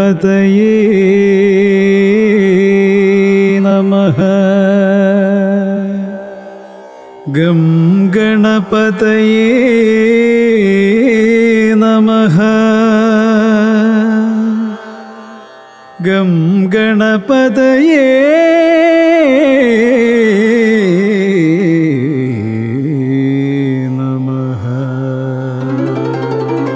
ഗണപതയേ നമഃ ഗം ഗണപതയേ നമഃ ഗം ഗണപതയേ നമഃ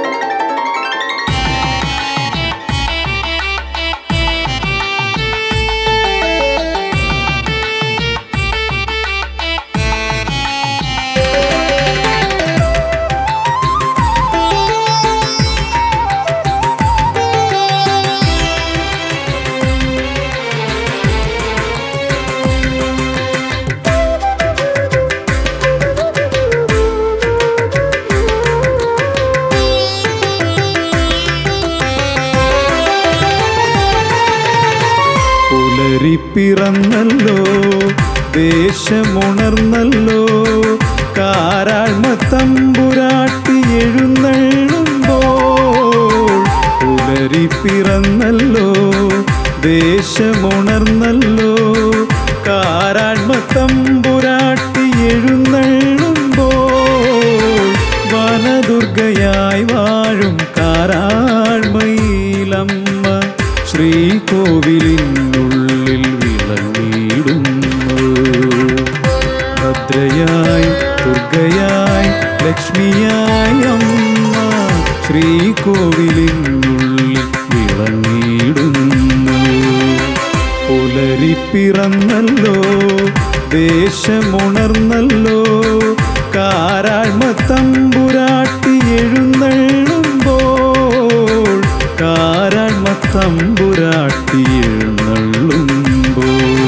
പുലരിപ്പിറന്നല്ലോ ദേശമുണർന്നല്ലോ കാരാഴ്മ തമ്പുരാട്ടി എഴുന്നള്ളുമ്പോൾ പുലരിപ്പിറന്നല്ലോ ദേശമുണർന്നല്ലോ കാരാഴ്മ തമ്പുരാട്ടി എഴുന്നള്ളുമ്പോൾ വനദുർഗയായി വാഴും കാരാഴ്മയിലമ്മ ശ്രീകോവിലിനുള്ളിൽ വിളങ്ങിയിടുന്നു ഭദ്രയായി ദുർഗയായി ലക്ഷ്മിയായി അമ്മ ശ്രീകോവിലിനുള്ളിൽ വിളങ്ങിയിടുന്നു പുലരിപ്പിറന്നല്ലോ ദേശമുണർന്നല്ലോ കാരാഴ്മ തമ്പുരാട്ടി എഴുന്നള്ളുമ്പോൾ കാരാഴ്മ തമ്പുരാട്ടി എഴുന്നള്ളുമ്പോൾ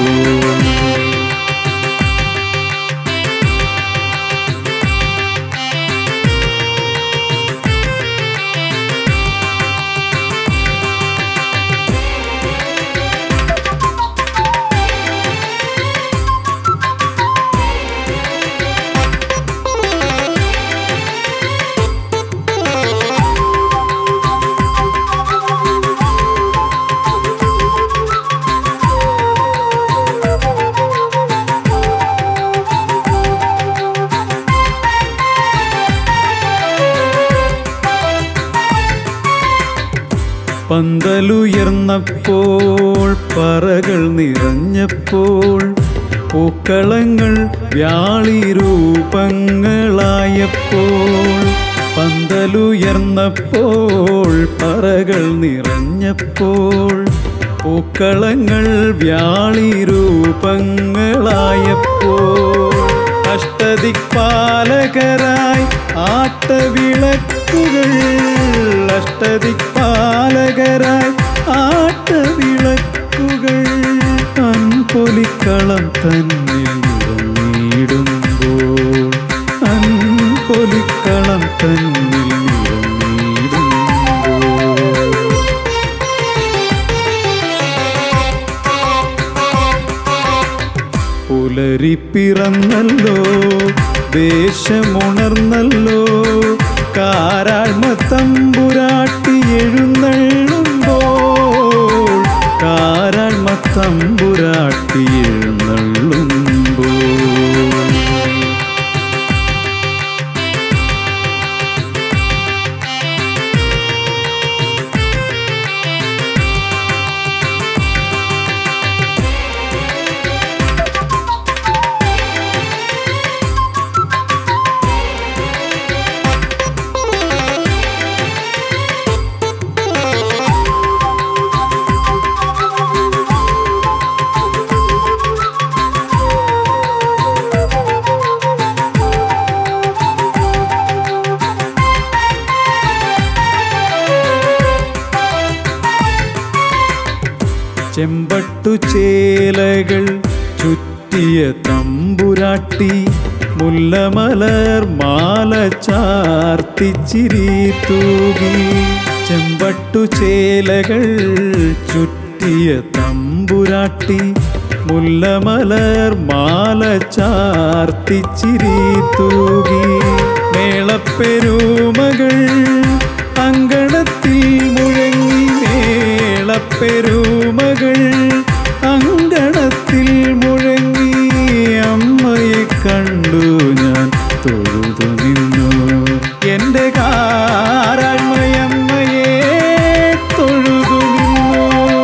പന്തലുയർന്നപ്പോൾ പറകൾ നിറഞ്ഞപ്പോൾ പൂക്കളങ്ങൾ വ്യാളി രൂപങ്ങളായപ്പോൾ പന്തലുയർന്നപ്പോൾ പറകൾ നിറഞ്ഞപ്പോൾ പൂക്കളങ്ങൾ വ്യാളി രൂപങ്ങളായപ്പോൾ അഷ്ടദിക്പാലകരായി ആട്ടവിളക്കുകൾ അഷ്ടദിക്പാലകരായി ആട്ടവിളക്കുകൾ അൻപൊലിക്കളം തന്നിൽ നിറഞ്ഞിടുമ്പോൾ അൻപൊലിക്കളം തന്നിൽ നിറഞ്ഞിടുമ്പോൾ പുലരിപ്പിറന്നല്ലോ ദേശമുണർന്നല്ലോ കാരാഴ്മ തമ്പുരാട്ടി എഴുന്നള്ളുമ്പോൾ കാരാഴ്മ തമ്പുരാട്ടി എഴുന്നള്ളുമ്പോൾ ചെമ്പട്ടു ചേലകൾ ചുറ്റിയ തമ്പുരാട്ടി മുല്ലമലർ മാല ചാർത്തിച്ചിരി തൂകി ചെമ്പട്ടു ചേലകൾ ചുറ്റിയ തമ്പുരാട്ടി മുല്ലമലർ മാല ചാർത്തിച്ചിരി തൂകി മേളപ്പെരുമകൾ അങ്കണത്തിൽ മുഴങ്ങി പെരുമകൾ അങ്കണത്തിൽ മുഴങ്ങി അമ്മയെ കണ്ടു ഞാൻ തൊഴുതു നിന്നു എൻ്റെ കാരാഴ്മയമ്മയെ തൊഴുതു നിന്നു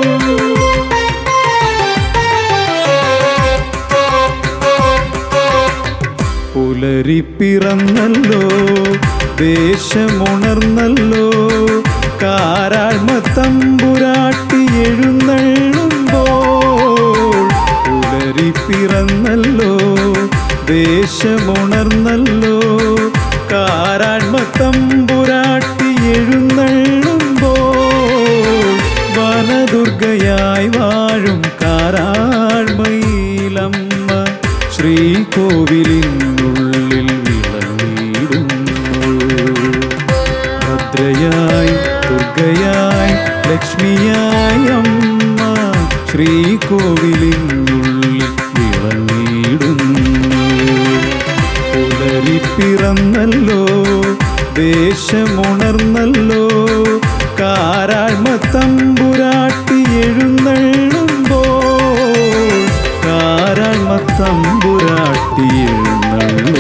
പുലരി പിറന്നല്ലോ ദേശമുണർന്നല്ലോ കാരാഴ്മ തമ്പുരാട്ടി എഴുന്നള്ളുമ്പോൾ പുലരി പിറന്നല്ലോ ദേശമുണർന്നല്ലോ കാരാഴ്മ തമ്പുരാട്ടി എഴുന്നള്ളുമ്പോൾ വനദുർഗയായി വാഴും കാരാഴ്മയിലമ്മ ശ്രീകോവിലിനുള്ളിൽ വിളങ്ങിയിടുന്നു ഭദ്രയായി ദുർഗയായി ലക്ഷ്മിയായി അമ്മ ശ്രീകോവിലിനുള്ളിൽ വിളങ്ങിയിടുന്നു പുലരി പിറന്നല്ലോ ദേശമുണർന്നല്ലോ കാരാഴ്മ തമ്പുരാട്ടി എഴുന്നള്ളുമ്പോൾ കാരാഴ്മ തമ്പുരാട്ടി എഴുന്നള്ളുമ്പോൾ